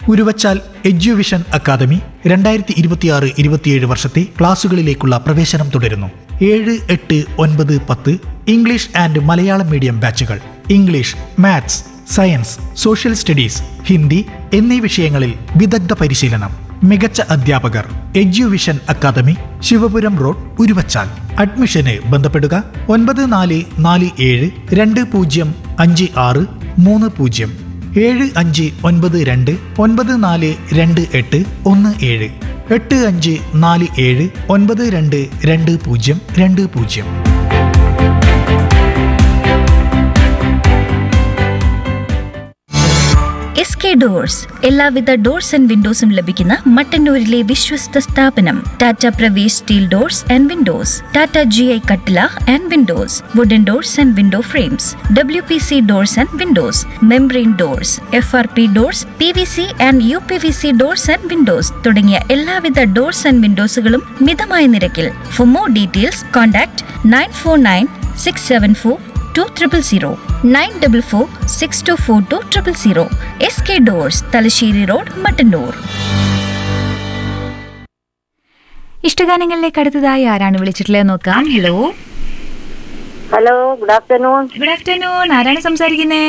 Uruvachal Eduvision academy രണ്ടായിരത്തി ഇരുപത്തിയാറ് ഇരുപത്തിയേഴ് വർഷത്തെ ക്ലാസുകളിലേക്കുള്ള പ്രവേശനം തുടരുന്നു ഏഴ് എട്ട് ഒൻപത് പത്ത് ഇംഗ്ലീഷ് ആൻഡ് മലയാളം മീഡിയം ബാച്ചുകൾ English maths science social studies Hindi എന്നീ വിഷയങ്ങളിൽ വിദഗ്ധ പരിശീലനം മികച്ച അധ്യാപകർ Eduvision academy Sivapuram road Uruvachal അഡ്മിഷന് ബന്ധപ്പെടുക ഒൻപത് നാല് നാല് ഏഴ് രണ്ട് പൂജ്യം അഞ്ച് ആറ് മൂന്ന് പൂജ്യം ഏഴ് അഞ്ച് ഒൻപത് രണ്ട് ഒൻപത് നാല് രണ്ട് എട്ട് ഒന്ന് ഏഴ് എട്ട് അഞ്ച് നാല് ഏഴ് ഒൻപത് രണ്ട് രണ്ട് പൂജ്യം രണ്ട് പൂജ്യം എസ് കെ ഡോഴ്സ് എല്ലാവിധ ഡോർസ് ആൻഡ് വിൻഡോസും ലഭിക്കുന്ന മട്ടന്നൂരിലെ വിശ്വസ്ത സ്ഥാപനം Tata Pravesh steel doors and windows Tata G I കട്ടില and windows wooden doors and window frames W P C doors and windows membrane doors F R P doors P V C and U P V C doors and windows തുടങ്ങിയ എല്ലാവിധ doors and വിൻഡോസുകളും മിതമായ നിരക്കിൽ for more details contact nine four nine six seven four two triple zero nine double four six two four two triple zero S K doors Thalassery road Mattannur ഇഷ്ടഗാനങ്ങളിലേക്ക് അടുത്തതായി ആരാണ് വിളിച്ചിട്ടുള്ളത് നോക്കാം hello hello good afternoon good afternoon ആരാണ് സംസാരിക്കുന്നേ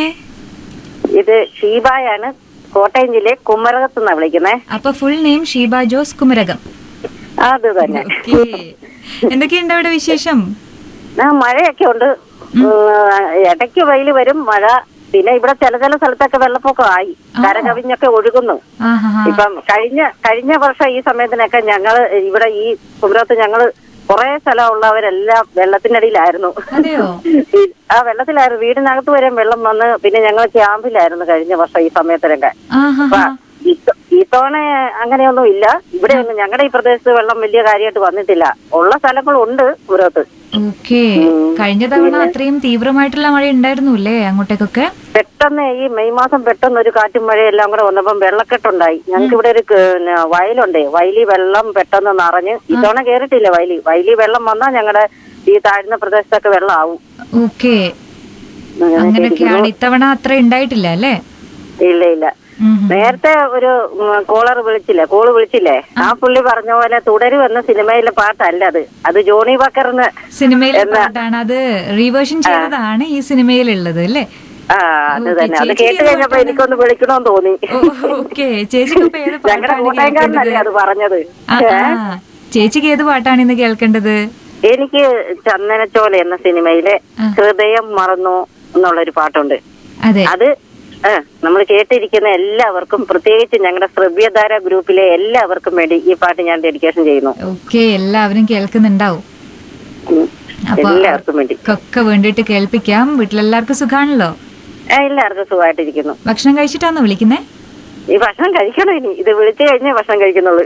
ഇത് ഷീബായാണ് കോട്ടയം ജില്ലയിൽ കുമരകത്ത് നിന്നാണ് വിളിക്കുന്നത് അപ്പൊ ഫുൾ നെയിം ഷീബ ജോസ് കുമരകം അത് തന്നെ ഓക്കേ. എന്തൊക്കെയുണ്ട് അവിടെ വിശേഷം ആ മഴയൊക്കെ ഉണ്ട് ഉം, ഇടയ്ക്ക് വെയിൽ വരും മഴ പിന്നെ ഇവിടെ ചില ചില സ്ഥലത്തൊക്കെ വെള്ളപ്പൊക്കം ആയി കരകവിഞ്ഞൊക്കെ ഒഴുകുന്നു ആഹാ ഇപ്പം കഴിഞ്ഞ കഴിഞ്ഞ വർഷം ഈ സമയത്തിനൊക്കെ ഞങ്ങള് ഇവിടെ ഈ കുമരകത്ത് ഞങ്ങള് കുറെ സ്ഥലമുള്ളവരെല്ലാം വെള്ളത്തിനടിയിലായിരുന്നു അതെയോ ഈ- ആ വെള്ളത്തിലായിരുന്നു വീടിനകത്ത് വരെ വെള്ളം വന്ന് പിന്നെ ഞങ്ങൾ ക്യാമ്പിലായിരുന്നു കഴിഞ്ഞ വർഷം ഈ സമയത്തിനൊക്കെ ആഹാ അപ്പൊ ഇത്ത- ഇത്തവണ അങ്ങനെയൊന്നും ഇല്ല ഇവിടെ ഒന്നും ഞങ്ങളുടെ ഈ പ്രദേശത്ത് വെള്ളം വലിയ കാര്യമായിട്ട് വന്നിട്ടില്ല ഉള്ള സ്ഥലങ്ങളുണ്ട് പുറത്ത് ഓക്കെ കഴിഞ്ഞ തവണ അത്രയും തീവ്രമായിട്ടുള്ള മഴ ഉണ്ടായിരുന്നു അല്ലേ അങ്ങോട്ടേക്കൊക്കെ പെട്ടെന്ന് ഈ മെയ് മാസം പെട്ടെന്ന് ഒരു കാറ്റും മഴയും എല്ലാം കൂടെ വന്നപ്പം വെള്ളക്കെട്ടുണ്ടായി ഞങ്ങൾക്ക് ഇവിടെ ഒരു ക- പിന്നെ വയലുണ്ടേ വയലിൽ വെള്ളം പെട്ടെന്ന് നിറഞ്ഞ് ഇത്തവണ കേറിട്ടില്ല വയലിൽ വയലിൽ വെള്ളം വന്നാൽ ഞങ്ങളുടെ ഈ താഴ്ന്ന പ്രദേശത്തൊക്കെ വെള്ളം ആവും ഓക്കെ അങ്ങനെ അങ്ങനെയൊക്കെയാണ് ഇത്തവണ അത്ര ഉണ്ടായിട്ടില്ല അല്ലേ ഇല്ല ഇല്ല ഉം. നേരത്തെ ഒരു കോളർ വിളിച്ചില്ലേ കോള് വിളിച്ചില്ലേ ആ പുള്ളി പറഞ്ഞ പോലെ തുടരും എന്ന സിനിമയിലെ പാട്ടല്ല അത് അത് ജോണി ബക്കറിന് സിനിമയിലെ പാട്ടാണ് അത് റീവേർഷൻ ചെയ്തതാണ് ഈ സിനിമയിലുള്ളത് അല്ലേ ആ അത് ഓക്കേ, തന്നെ അത് ചേച്ചിക്ക് കേട്ട് ഏത് കഴിഞ്ഞപ്പോ പാട്ടാണ്? എനിക്കൊന്ന് വിളിക്കണമെന്ന് തോന്നി ഓക്കെ ചേച്ചിക്ക് ഇപ്പൊ ഏത് ഞങ്ങളുടെ പാട്ടാണ് കോട്ടയംകാരനല്ലേ അത് കേൾക്കേണ്ടത് പറഞ്ഞത് ആ, ആ. ചേച്ചിക്ക് ഏത് പാട്ടാണ് ഇന്ന് കേൾക്കേണ്ടത് എനിക്ക് ചന്ദനച്ചോല എന്ന സിനിമയിലെ ഹൃദയം മറന്നു എന്നുള്ളൊരു പാട്ടുണ്ട് അതെ അത് നമ്മൾ കേട്ടിരിക്കുന്ന എല്ലാവർക്കും പ്രത്യേകിച്ച് ഞങ്ങളുടെ ശ്രവ്യധാര ഗ്രൂപ്പിലെ എല്ലാവർക്കും വേണ്ടി ഈ പാട്ട് ഞാൻ ഡെഡിക്കേഷൻ ചെയ്യുന്നു ഓക്കെ എല്ലാവരും കേൾക്കുന്നുണ്ടാവും ഉം. അപ്പൊ എല്ലാവർക്കും വേണ്ടി ഒക്കെ വേണ്ടിയിട്ട് കേൾപ്പിക്കാം വീട്ടിലെല്ലാവർക്കും സുഖാണല്ലോ ആ, എല്ലാവർക്കും സുഖമായിട്ടിരിക്കുന്നു ഭക്ഷണം കഴിച്ചിട്ടാണോ വിളിക്കുന്നേ ഈ ഭക്ഷണം കഴിക്കണം ഇനി ഇത് വിളിച്ചു കഴിഞ്ഞേ ഭക്ഷണം കഴിക്കുന്നുള്ളൂ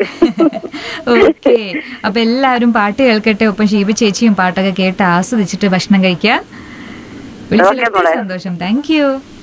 ഓക്കെ അപ്പൊ എല്ലാവരും പാട്ട് കേൾക്കട്ടെ ഒപ്പം ഷീബ ചേച്ചിയും പാട്ടൊക്കെ കേട്ട് ആസ്വദിച്ചിട്ട് ഭക്ഷണം കഴിക്കാം വിളിച്ചതിൽ ഓക്കേ മോളെ. സന്തോഷം താങ്ക് യു